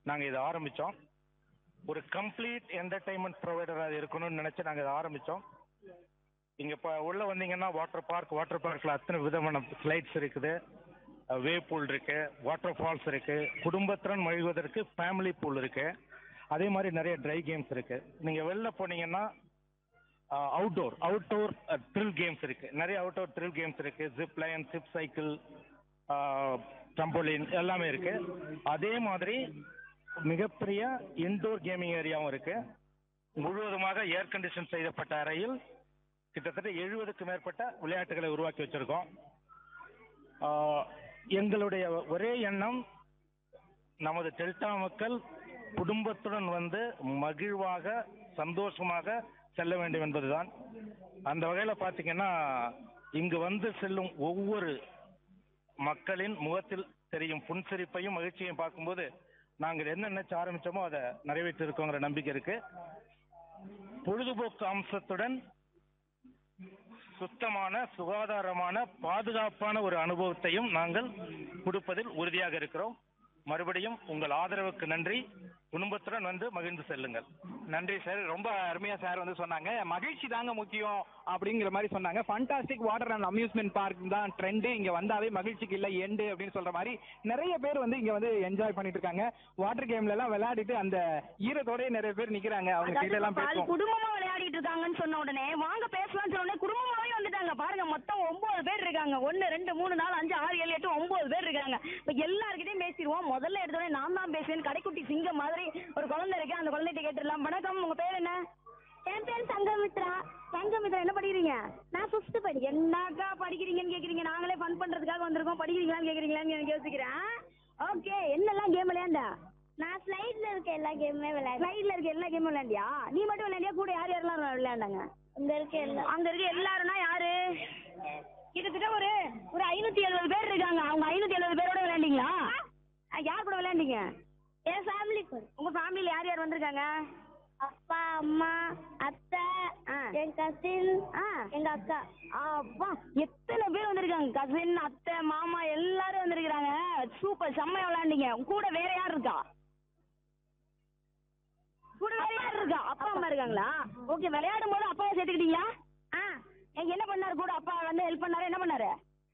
நாங்க இதை ஆரம்பிச்சோம் ஒரு கம்ப்ளீட் என்டர்டைன்மெண்ட் ப்ரொவைடரா இருக்கணும்னு நினைச்சு நாங்க இதை ஆரம்பிச்சோம் இங்க இப்ப உள்ள வந்தீங்கன்னா வாட்டர் பார்க் வாட்டர் பார்க்ல அத்தனை விதமான ஸ்லைட்ஸ் இருக்குது வே பூல் இருக்கு வாட்டர் ஃபால்ஸ் இருக்கு குடும்பத்துடன் மகிழ்வதற்கு ஃபேமிலி பூல் இருக்கு அதே மாதிரி நிறைய ட்ரை கேம்ஸ் இருக்கு நீங்க வெளில போனீங்கன்னா அவுட்டோர் அவுட்டோர் த்ரில் கேம்ஸ் இருக்கு நிறைய அவுட்டோர் த்ரில் கேம்ஸ் இருக்கு zip line zip cycle trampoline எல்லாமே இருக்கு அதே மாதிரி மிகப்பெரிய இன்டோர் கேமிங் ஏரியாவும் இருக்கு முழுவதுமாக ஏர் கண்டிஷன் செய்யப்பட்ட அறையில் கிட்டத்தட்ட எழுபதுக்கு மேற்பட்ட விளையாட்டுகளை உருவாக்கி வச்சிருக்கோம் ஆஹ், எங்களுடைய ஒரே எண்ணம் நமது டெல்டா மக்கள் குடும்பத்துடன் வந்து மகிழ்வாக சந்தோஷமாக செல்ல வேண்டும் என்பதுதான் அந்த வகையில பாத்தீங்கன்னா இங்கு வந்து செல்லும் ஒவ்வொரு மக்களின் முகத்தில் தெரியும் புன்சிரிப்பையும் மகிழ்ச்சியையும் பார்க்கும்போது நாங்கள் என்ன நினைச்சு ஆரம்பிச்சோமோ அதை நிறைவேற்றி இருக்கோங்கிற நம்பிக்கை இருக்கு பொழுதுபோக்கு அம்சத்துடன் சுத்தமான சுகாதாரமான பாதுகாப்பான ஒரு அனுபவத்தையும் நாங்கள் கொடுப்பதில் உறுதியாக இருக்கிறோம் மறுபடியும் உங்கள் ஆதரவுக்கு நன்றி குடும்பத்துடன் வந்து மகிழ்ந்து செல்லுங்கள் நன்றி சார் ரொம்ப அருமையா சார் வந்து சொன்னாங்க மகிழ்ச்சி தாங்க முக்கியம் அப்படிங்கிற மாதிரி சொன்னாங்க fantastic water and amusement park தான் ட்ரெண்டு இங்க வந்தாவே மகிழ்ச்சிக்கு இல்ல எண்டு அப்படின்னு சொல்ற மாதிரி நிறைய பேர் வந்து இங்க வந்து என்ஜாய் பண்ணிட்டு இருக்காங்க வாட்டர் கேம்ல எல்லாம் விளையாடிட்டு அந்த ஈரத்தோடய நிறைய பேர் நிக்கிறாங்க அவங்க கிட்ட எல்லாம் பாதி பேசுவோம் குடும்பமா விளையாடிட்டு இருக்காங்கன்னு சொன்ன உடனே வாங்க பேசலாம் சொன்ன உடனே குடும்பமாவே வந்துட்டாங்க பாருங்க மொத்தம் ஒன்பது பேர் இருக்காங்க ஒன்னு ரெண்டு மூணு நாலு அஞ்சு ஆறு ஏழு எட்டு ஒன்பது பேர் இருக்காங்க இப்ப எல்லார்கிட்டயும் பேசிடுவோம் முதல்ல எடுத்த உடனே நான் தான் பேசுவேன் கடைக்குட்டி சிங்கம் மாதிரி ஒரு குழந்தை இருக்கு அந்த குழந்தைகிட்ட கேட்டுடலாம் வணக்கம் உங்க பேர் என்ன என் பேர் சங்கமித்ரா சங்கமித்ரா என்ன படிக்கிறீங்க நான் ஃபிஃப்த் படிக்கிறேன் என்னக்கா படிக்கிறீங்கன்னு கேக்குறீங்க நாங்களே ஃபன் பண்றதுக்காக வந்திருக்கோம் படிக்கிறீங்களான்னு கேக்குறீங்களான்னு எனக்கு யோசிக்கிறேன் ஓகே என்னெல்லாம் கேம் விளையாண்டா நான் ஸ்லைட்ல இருக்க எல்லா கேமுமே விளையாடு ஸ்லைட்ல இருக்க எல்லா கேமும் விளையாண்டியா நீ மட்டும் விளையாண்டியா கூட யார் யாரெல்லாம் விளையாண்டாங்க அங்க இருக்க எல்லா அங்க இருக்க எல்லாரும்னா யாரு கிட்டத்தட்ட ஒரு ஒரு ஐநூத்தி எழுபது பேர் இருக்காங்க அவங்க ஐநூத்தி எழுபது பேரோட விளையாண்டீங்களா அஹ், யார் கூட விளையாண்டீங்க என் ஃபேமிலி கூட உங்க ஃபேமிலில யார் யார் வந்திருக்காங்க அப்பா அம்மா அத்தை என் கசின் எங்க அக்கா அப்பா எத்தனை பேர் வந்திருக்காங்க கசின் அத்தை மாமா எல்லாரும் வந்திருக்காங்க சூப்பர் செம்மையா விளையாண்டீங்க உங்க கூட வேற யார் இருக்கா கூட வேற யார் இருக்கா அப்பா அம்மா இருக்காங்களா ஓகே விளையாடும் போது அப்பாவை சேர்த்துக்கிட்டீங்களா ஆ ஏங்க, என்ன பண்ணாரு கூட அப்பா வந்து ஹெல்ப் பண்ணாரு என்ன பண்ணாரு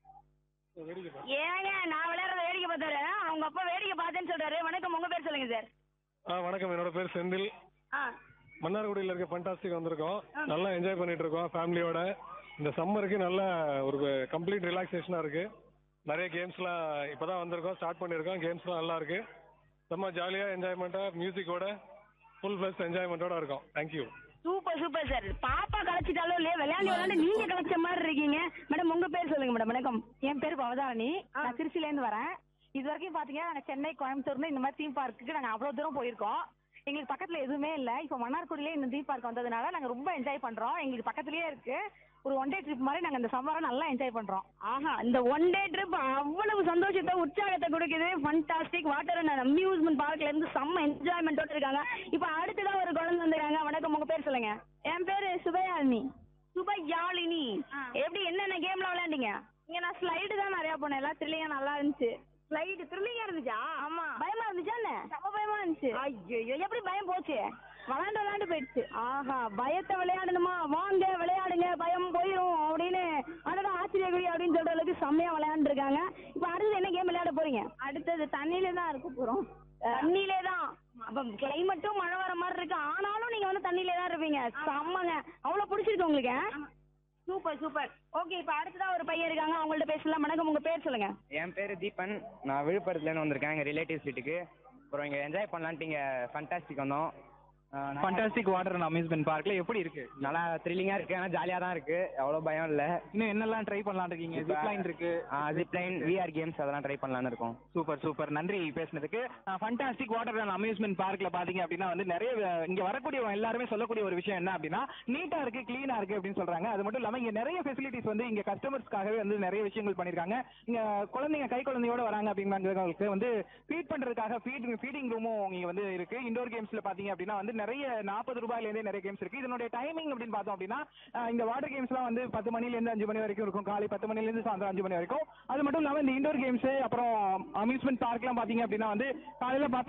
ஏங்க நான் விளையாடுறத வேடிக்கை பார்த்தாரு அவங்க அப்பா வேடிக்கை பார்த்தேன்னு சொல்றாரு வணக்கம் உங்க பேர் சொல்லுங்க சார் ஆ வணக்கம் என்னோட பேர் செந்தில் ஆ மன்னார்குடியில் இருக்க ஃபண்டாஸ்டிக் வந்திருக்கோம் நல்லா என்ஜாய் பண்ணிட்டு இருக்கோம் ஃபேமிலியோட இந்த சம்மருக்கு நல்ல ஒரு கம்ப்ளீட் ரிலாக்ஸேஷனாக இருக்கு நிறைய கேம்ஸ்லாம் இப்போதான் வந்திருக்கோம் ஸ்டார்ட் பண்ணியிருக்கோம் கேம்ஸ்லாம் நல்லா இருக்கு செம்ம ஜாலியாக என்ஜாய்மெண்ட்டாக மியூசிக்கோட ஃபுல் ஃப்ளஸ் என்ஜாய்மெண்ட்டோட இருக்கோம் தேங்க்யூ சூப்பர் சூப்பர் சார் பாப்பா கலைச்சிட்டாலும் இல்லையா விளையாண்டு விளையாண்டு நீங்க கலைச்ச மாதிரி இருக்கீங்க மேடம் உங்க பேர் சொல்லுங்க மேடம் வணக்கம் என் பேர் பவதாரணி நான் திருச்சில இருந்து வரேன் இது வரைக்கும் பாத்தீங்கன்னா நாங்க சென்னை கோயம்புத்தூர்னு இந்த மாதிரி தீம் பார்க்குக்கு நாங்க அவ்வளவு தூரம் போயிருக்கோம் எங்களுக்கு பக்கத்துல எதுவுமே இல்ல இப்போ மன்னார்குடியிலே இந்த தீம் பார்க் வந்ததுனால நாங்க ரொம்ப என்ஜாய் பண்றோம் எங்களுக்கு பக்கத்துலயே இருக்கு ஒரு ஒன் டே ட்ரிப் மாதிரி நாங்க இந்த சம்மரை நல்லா என்ஜாய் பண்றோம் ஆஹா இந்த ஒன் டே ட்ரிப் அவ்வளவு சந்தோஷத்தை உற்சாகத்தை கொடுக்குது ஃபண்டாஸ்டிக் வாட்டர் அண்ட் அம்யூஸ்மெண்ட் பார்க்ல இருந்து செம்ம என்ஜாய்மெண்டோட இருக்காங்க இப்போ அடுத்ததா ஒரு குழந்தை வந்திருக்காங்க வணக்கம் உங்க பேர் சொல்லுங்க என் பேரு சுபயாலினி சுபயாலினி எப்படி என்னென்ன கேம்லாம் விளையாண்டீங்க இங்க நான் ஸ்லைடு தான் நிறைய போனேன் எல்லாம் த்ரில்லிங்கா நல்லா இருந்துச்சு ஸ்லைடு த்ரில்லிங்கா இருந்துச்சா ஆமா. பயமா இருந்துச்சா என்ன ரொம்ப பயமா இருந்துச்சு ஐயோ எப்படி பயம் போச்சு விளாண்டு விளாண்டு போயிடுச்சு ஆஹா பயத்தை விளையாடணுமா வாங்க விளையாடுங்க பயம் போயிரும் அப்படின்னு அதான் ஆச்சரியக்குடி அப்படின்னு சொல்ற அளவுக்கு செம்மையா விளையாண்டுருக்காங்க இப்ப அடுத்து என்ன கேம் விளையாட போறீங்க அடுத்தது தண்ணியில தான் இருக்க போறோம் தண்ணிலே தான் அப்ப கிளைமேட்டும் மழை வர மாதிரி இருக்கு ஆனாலும் நீங்க வந்து தண்ணிலே தான் இருப்பீங்க செம்மங்க அவ்வளவு பிடிச்சிருக்கு உங்களுக்கு சூப்பர் சூப்பர் ஓகே இப்ப அடுத்ததா ஒரு பையன் இருக்காங்க அவங்கள்ட்ட பேசலாம் வணக்கம் உங்க பேர் சொல்லுங்க என் பேர் தீபன் நான் விழுப்புரத்துலேருந்து வந்திருக்கேன் எங்கள் ரிலேட்டிவ்ஸ் வீட்டுக்கு அப்புறம் இங்கே என்ஜாய் பண்ணலான்ட்டு இங்கே ஃபண்டாஸ்டிக் வந்தோம் ஆஹ் நல்லா- ஃபண்டாஸ்டிக் வாட்டர் அண்ட் அம்யூஸ்மெண்ட் பார்க்ல எப்படி இருக்கு நல்லா த்ரில்லிங்காக இருக்குது ஆனால் ஜாலியாக தான் இருக்குது அவ்வளோ பயம் இல்லை இன்னும் என்னெல்லாம் ட்ரை பண்ணலாம் இருக்கீங்க ஜிப்லைன் இருக்கு ஜிப்லைன் விஆர் கேம்ஸ் அதெல்லாம் ட்ரை பண்ணலான்னு இருக்கோம் சூப்பர் சூப்பர் நன்றி பேசினதுக்கு ஃபண்டாஸ்டிக் வாட்டர் அண்ட் அம்யூஸ்மெண்ட் பார்க்ல பாத்தீங்க அப்படின்னா வந்து நிறைய அஹ், இங்க வரக்கூடிய எல்லாருமே சொல்லக்கூடிய ஒரு விஷயம் என்ன அப்படின்னா நீட்டா இருக்கு கிளீனா இருக்கு அப்படின்னு சொல்றாங்க அது மட்டும் இல்லாம இங்க நிறைய ஃபெசிலிட்டிஸ் வந்து இங்க கஸ்டமர்ஸ்க்காகவே வந்து நிறைய விஷயங்கள் பண்ணிருக்காங்க இங்க குழந்தைங்க கை குழந்தையோட வராங்க அப்படிங்கிறவங்களுக்கு வந்து ஃபீட் பண்றதுக்காக ஃபீடிங் ஃபீடிங் ரூமும் இங்க வந்து இருக்கு இண்டோர் கேம்ஸ்ல பாத்தீங்க அப்படின்னா வந்து நிறைய நாற்பது ரூபாயில இருந்தே நிறைய கேம்ஸ் இருக்கு இதனுடைய டைமிங் அப்படின்னு பார்த்தோம் அப்படின்னா அஹ், இந்த வாட்டர் கேம்ஸ்லாம் வந்து பத்து மணில இருந்து அஞ்சு மணி வரைக்கும் இருக்கும் காலை பத்து மணில இருந்து சாயந்தரம் அஞ்சு மணி வரைக்கும் அது மட்டும் இல்லாம இந்த இண்டோர் கேம்ஸ் அப்புறம் அம்யூஸ்மெண்ட் பார்க்லாம் பாத்தீங்க அப்படின்னா வந்து காலையில பத்து